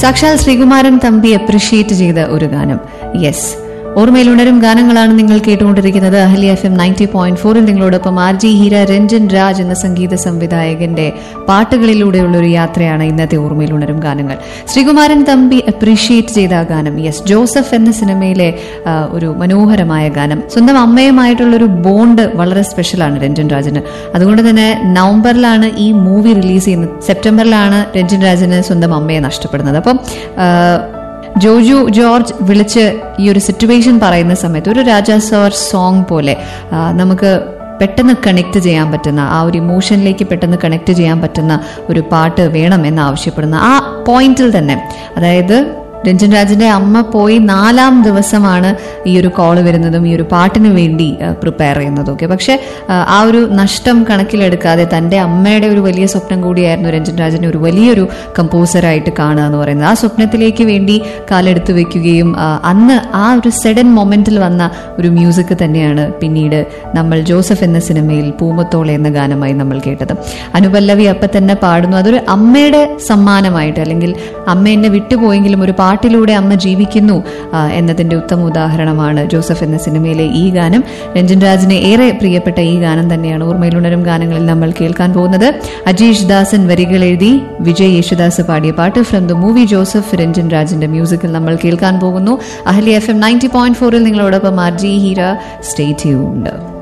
സാക്ഷാൽ ശ്രീകുമാരൻ തമ്പി അപ്രിഷിയേറ്റ് ചെയ്ത ഒരു ഗാനം യെസ് ഓർമ്മയിൽ ഉണരും ഗാനങ്ങളാണ് നിങ്ങൾ കേട്ടുകൊണ്ടിരിക്കുന്നത് അഹലി എഫ് എം നയൻറ്റി പോയിന്റ് ഫോറിൽ നിങ്ങളോടൊപ്പം ആർ ജി ഹീര രഞ്ജൻ രാജ് എന്ന സംഗീത സംവിധായകന്റെ പാട്ടുകളിലൂടെയുള്ള ഒരു യാത്രയാണ് ഇന്നത്തെ ഓർമ്മയിൽ ഉണരും ഗാനങ്ങൾ ശ്രീകുമാരൻ തമ്പി അപ്രീഷിയേറ്റ് ചെയ്ത ആ ഗാനം യെസ് ജോസഫ് എന്ന സിനിമയിലെ ആ, ഒരു മനോഹരമായ ഗാനം സ്വന്തം അമ്മയുമായിട്ടുള്ള ഒരു ബോണ്ട് വളരെ സ്പെഷ്യലാണ് രഞ്ജൻ രാജിന് അതുകൊണ്ട് തന്നെ നവംബറിലാണ് ഈ മൂവി റിലീസ് ചെയ്യുന്നത് സെപ്റ്റംബറിലാണ് രഞ്ജൻ രാജിന് സ്വന്തം അമ്മയെ നഷ്ടപ്പെടുന്നത് അപ്പം ആ, ജോജു ജോർജ് വിളിച്ച് ഈ ഒരു സിറ്റുവേഷൻ പറയുന്ന സമയത്ത് ഒരു രാജാ സോർ സോങ് പോലെ ആ, നമുക്ക് പെട്ടെന്ന് കണക്ട് ചെയ്യാൻ പറ്റുന്ന ആ ഒരു ഇമോഷനിലേക്ക് പെട്ടെന്ന് കണക്ട് ചെയ്യാൻ പറ്റുന്ന ഒരു പാട്ട് വേണം എന്ന് ആവശ്യപ്പെടുന്ന ആ പോയിന്റിൽ തന്നെ അതായത് രഞ്ജൻ രാജിന്റെ അമ്മ പോയി നാലാം ദിവസമാണ് ഈ ഒരു കോള് വരുന്നതും ഈ ഒരു പാട്ടിന് വേണ്ടി പ്രിപ്പയർ ചെയ്യുന്നതും ഒക്കെ പക്ഷെ ആ, ആ ഒരു നഷ്ടം കണക്കിലെടുക്കാതെ തന്റെ അമ്മയുടെ ഒരു വലിയ സ്വപ്നം കൂടിയായിരുന്നു രഞ്ജൻ രാജിനെ ഒരു വലിയൊരു കമ്പോസറായിട്ട് കാണുക എന്ന് പറയുന്നത് ആ സ്വപ്നത്തിലേക്ക് വേണ്ടി കാലെടുത്ത് വെക്കുകയും ആ, അന്ന് ആ ഒരു സെഡൻ മൊമെന്റിൽ വന്ന ഒരു മ്യൂസിക് തന്നെയാണ് പിന്നീട് നമ്മൾ ജോസഫ് എന്ന സിനിമയിൽ പൂമത്തോളെ എന്ന ഗാനമായി നമ്മൾ കേട്ടത് അനുപല്ലവി അപ്പ തന്നെ പാടുന്നു അതൊരു അമ്മയുടെ സമ്മാനമായിട്ട് അല്ലെങ്കിൽ അമ്മ എന്നെ വിട്ടുപോയെങ്കിലും ഒരു പാട്ടിലൂടെ അമ്മ ജീവിക്കുന്നു ആ, എന്നതിന്റെ ഉത്തമ ഉദാഹരണമാണ് ജോസഫ് എന്ന സിനിമയിലെ ഈ ഗാനം രഞ്ജൻ രാജിന് ഏറെ പ്രിയപ്പെട്ട ഈ ഗാനം തന്നെയാണ് ഓർമ്മയിലുണരും ഗാനങ്ങളിൽ നമ്മൾ കേൾക്കാൻ പോകുന്നത് അജീഷ് ദാസൻ വരികൾ എഴുതി വിജയ് യേശുദാസ് പാടിയ പാട്ട് from the movie Joseph Ranjan രാജിന്റെ മ്യൂസിക്കിൽ നമ്മൾ കേൾക്കാൻ പോകുന്നു അഹലി എഫ് എം നയൻറ്റി പോയിന്റ് ഫോറിൽ നിങ്ങളോടൊപ്പം R G Heera stay tuned